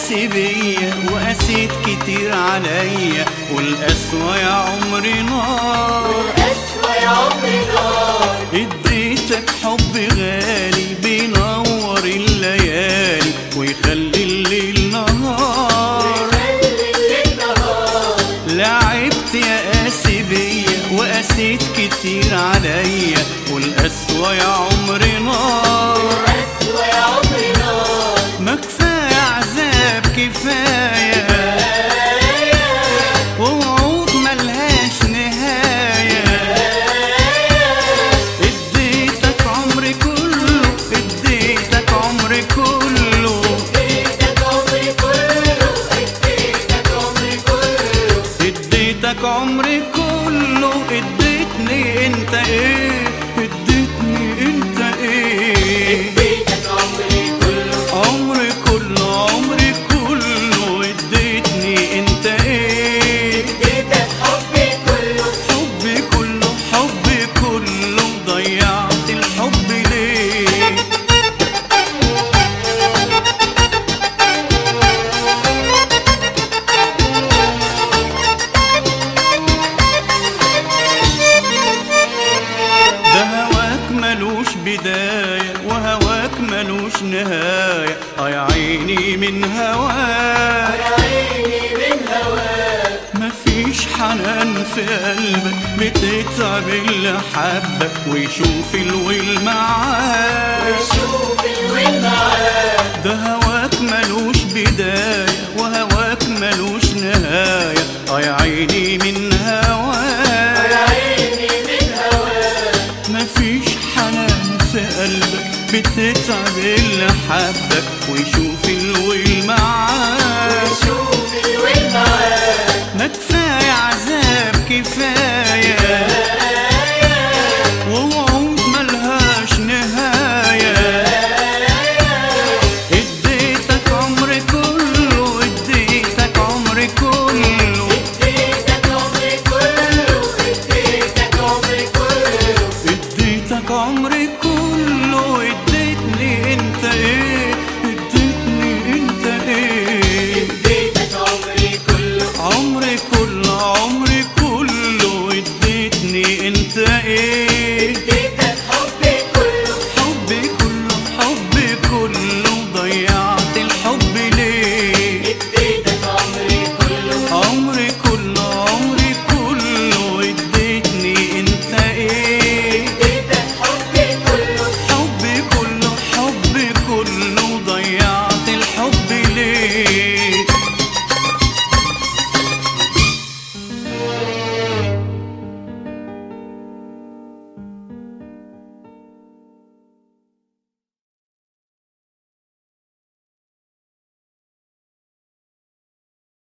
قاسي بيا وقاسيت كتير عليا والقسوة يا عمري نار والقسوة يا عمري نار اديتك حب غالي بينور الليالي ويخلي الليل نهار خلي الليل نهار لعبت يا قاسي بيا وقاسيت كتير عليا والقسوة يا عمري نار والقسوة يا عمري نار ما كفاية عذاب كفاية ووعود ملهاش نهاية اديتك عمري كله اديتك عمري كله اديتك عمري كله اديتك عمري كله اديتك عمري كله اديتني انت ايه اديتني انت ايه اديتك عمري كله عمري كله عمري كله اديتني انت ايه اديتك حبي كله حبي كله حبي كله ضيعت الحب ليه ده هواك ملوش بداية وهواك ملوش نهاية اه يا عيني من هواك يا عيني من هواك مفيش حنان في قلبك بتتعب اللي حبك ويشوف الويل معاك وشوف الوين معاك ده هواك ملوش بداية وهواك ملوش نهاية اه يا عيني من يا هواك عيني من هواك مفيش حنان في قلبك بتتعب اللي حبك ويشوف الويل معاك وشوف الوين معاك ما كفاية عذاب كفاية ووعود ملهاش نهاية اديتك عمري كله اديتك عمري كله اديتك عمري كله اديتك عمري كله اديتك عمري كله اديتني انت ايه اديتني انت ايه اديتك عمري كله عمري كله عمري كله اديتني انت ايه اديتك حبي كله حبي كله حبي كله ضيعت الحب ليه اديتك عمري كله عمري كله عمري كله اديتني انت ايه اديتك حبي كله حبي كله حبي كله ضيعت الحب ليه